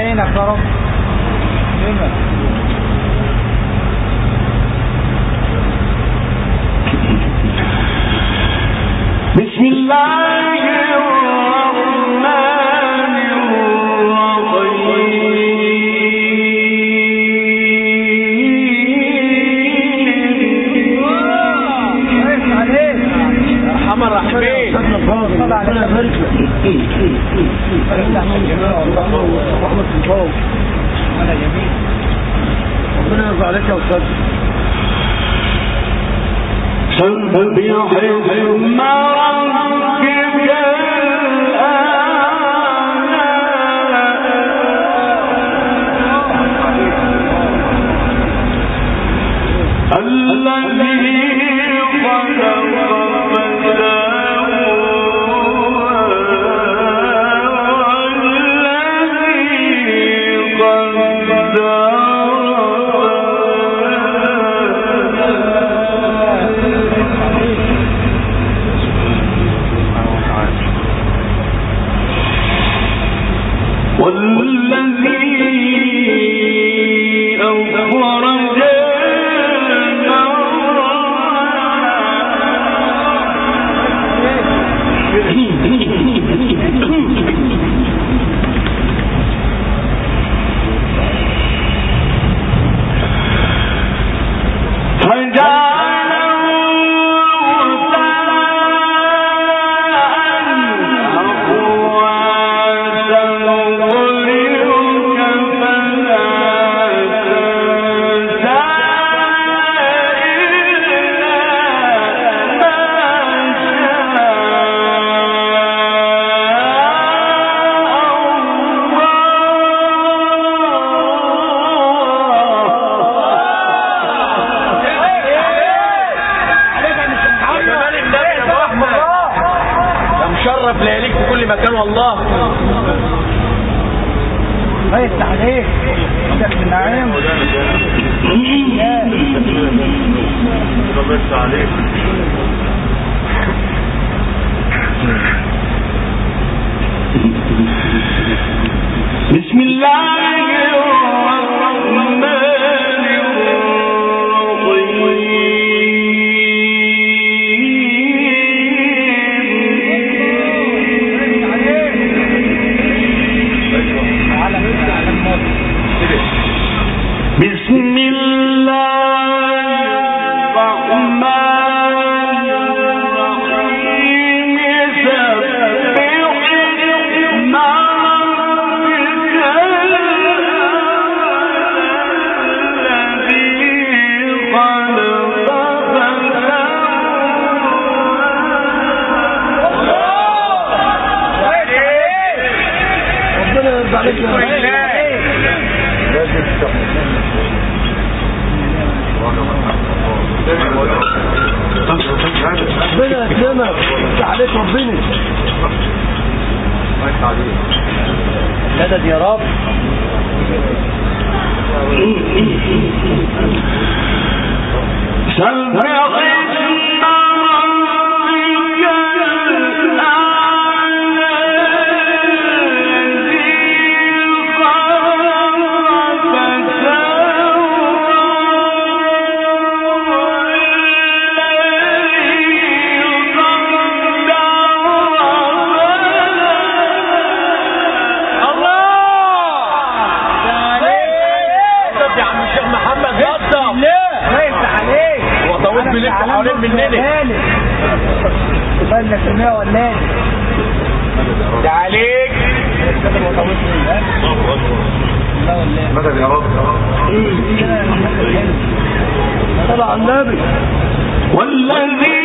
عينك يا رب بسم الله الرحمن الرحيم عليك ارحم الرحمين صل على النبي. ولا جميل ربنا يرضى عليك يا استاذ سبح اسم ربك الأعلى الذي خلق فسوى والذي قدر والذي أخرج يا جمال النبي يا ابو احمد يا مشرف لياليك في كل مكان والله الله يفتح عليك شيخ النعيم بس عليك بسم الله الرحمن الرحيم بسم الله الرحمن الرحيم سبح اسم ربك الذي خلق ربنا يرضى عليك يا ربنا يكرمك يفتح عليك ربنا مدد يا رب سبح اسم ربك الأعلى الذي خلق فسوى والذي الله يا عم الشيخ محمد غطى الله يفتح عليك هو طاووس بيلف حوالين مننا بالك المية ولا ده عليك مدد يا رب صلى على النبي والذي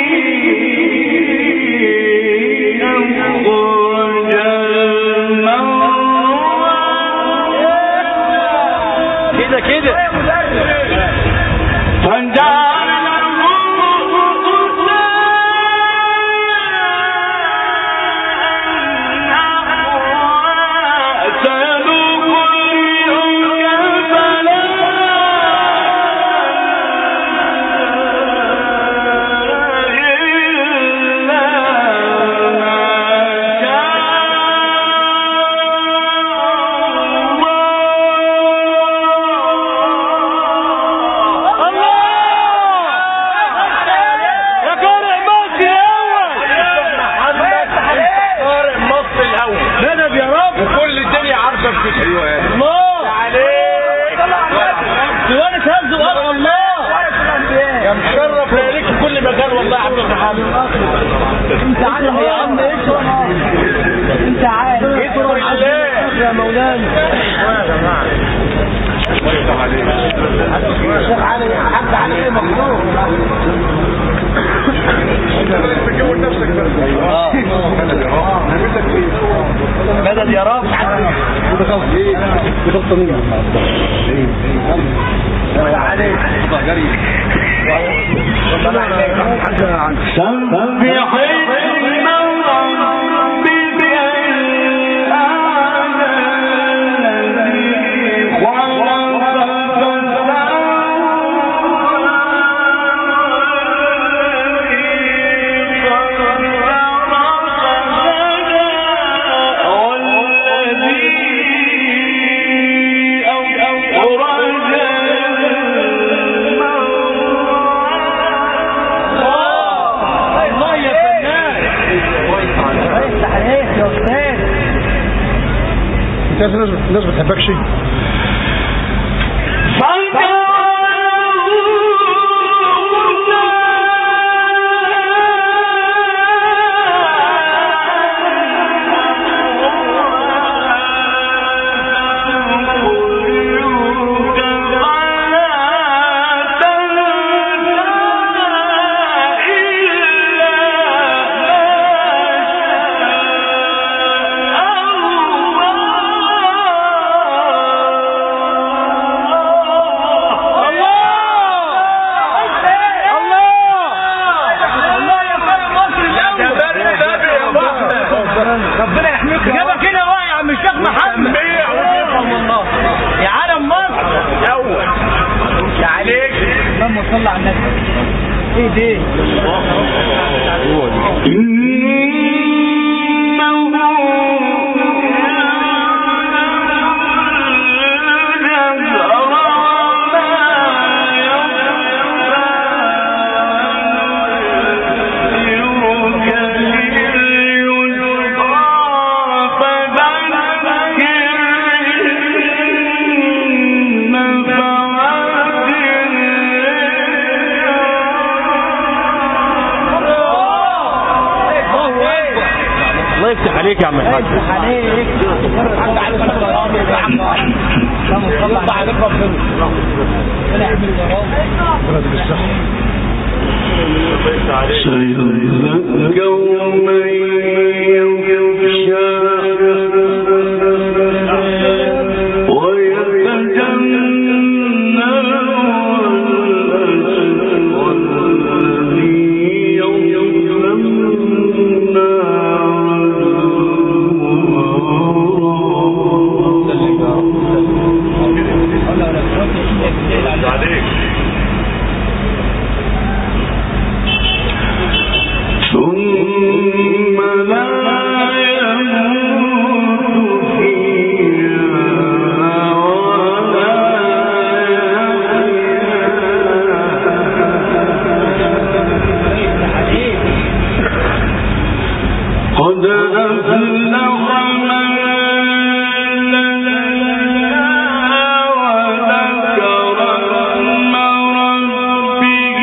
أخرج المرعى كده كده فجعله غثاء سنقرئك مولانا الشيخ علي حد علي ايه مخلوق مدد يا رب سبح اسم ربك الأعلى الذي خلق الله يا فنان افتح عليك يا استاذ انت عارف الناس الناس بتحبكش ربنا يحميك جابك كده اهو يا عم الشيخ محمد يا عالم مصر يا عليك اللهم صل على النبي ايه دي الله يفتح عليك يا عم الحاج افتح عليك حد على اللهم صل على عليك ربنا ربنا يحميك يا رب سيذكر من يخشى ويتجنبها الذي يصلى النار عليك ثم لا يموت فيها ولا يحيا قد أفلح من وذكر اسم ربه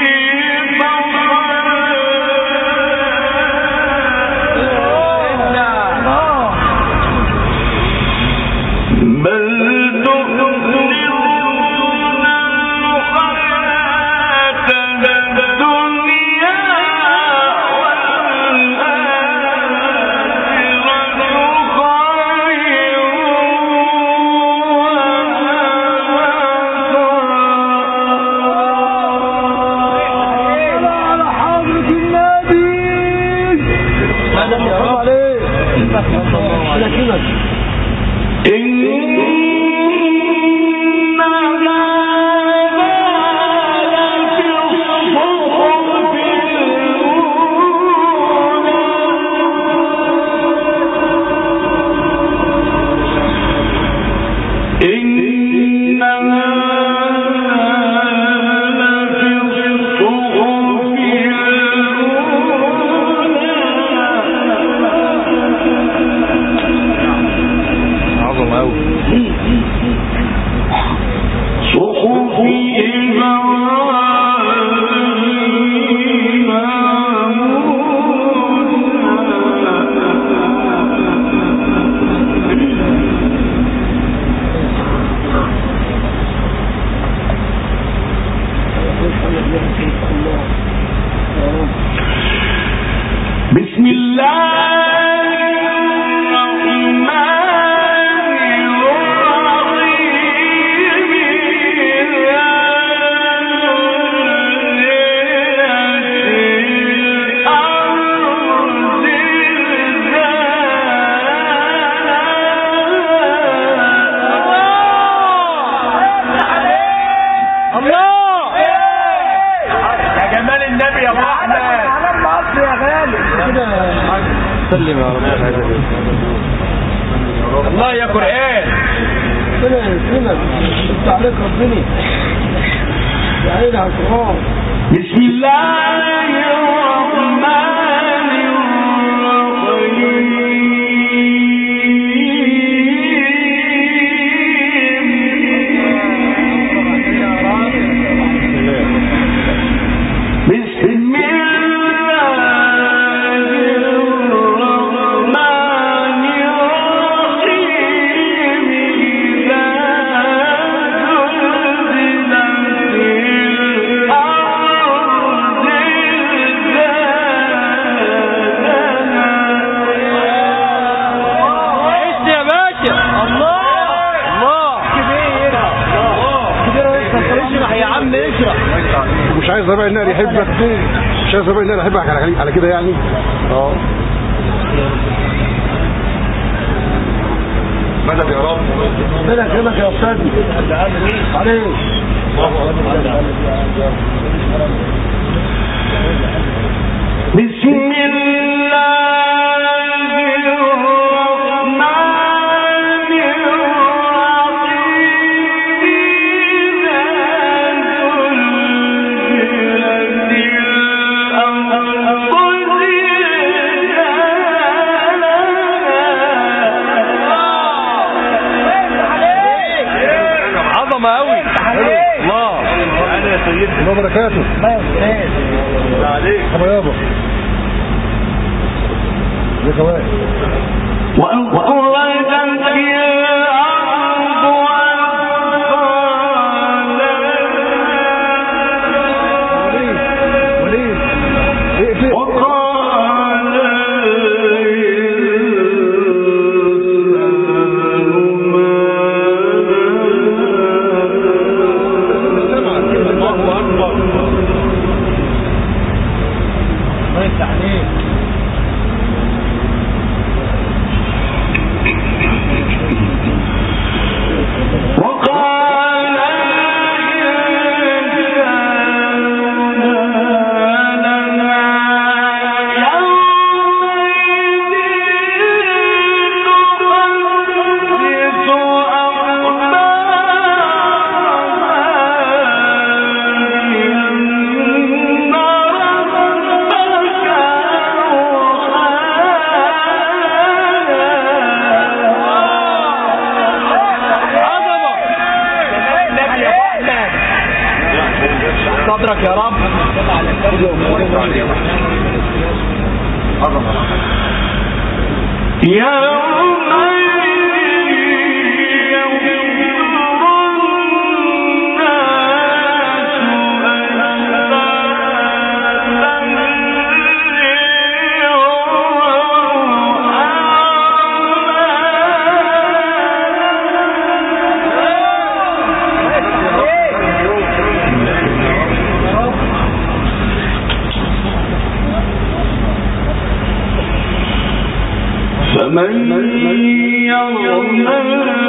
بل تؤثرون الحياة الدنيا والآخرة خير على حضرة النبي هذا الله عليك لكنك إن هذا لفي الصحف الأولى إن هذا لفي الصحف الأولى الله يا قرآن ربنا يسلمك انت عليك ربنا يا عيني على القرآن بسم الله الرحمن الرحيم بسم الله الرحمن الرحيم إذا زلزلت الأرض زلزالها عشت يا باشا الله الله كبير اشرح يا عم اشرح مش عايز ربع النار يحبك مش عايز ربع النار يحبك على على كده يعني اه مدد يا رب ربنا يكرمك يا استاذي عليك بسم الله الرحمن الرحيم إذا زلزلت الأرض زلزالها عظمة قوي الله انا يا سيدي الله بركاته عليك طب يابا يا كواد وأخرجت الأرض أثقالها وليد اقفل وقال الله اكبر الله يفتح عليك وقال صدرك يا رب يوم فمن يرمى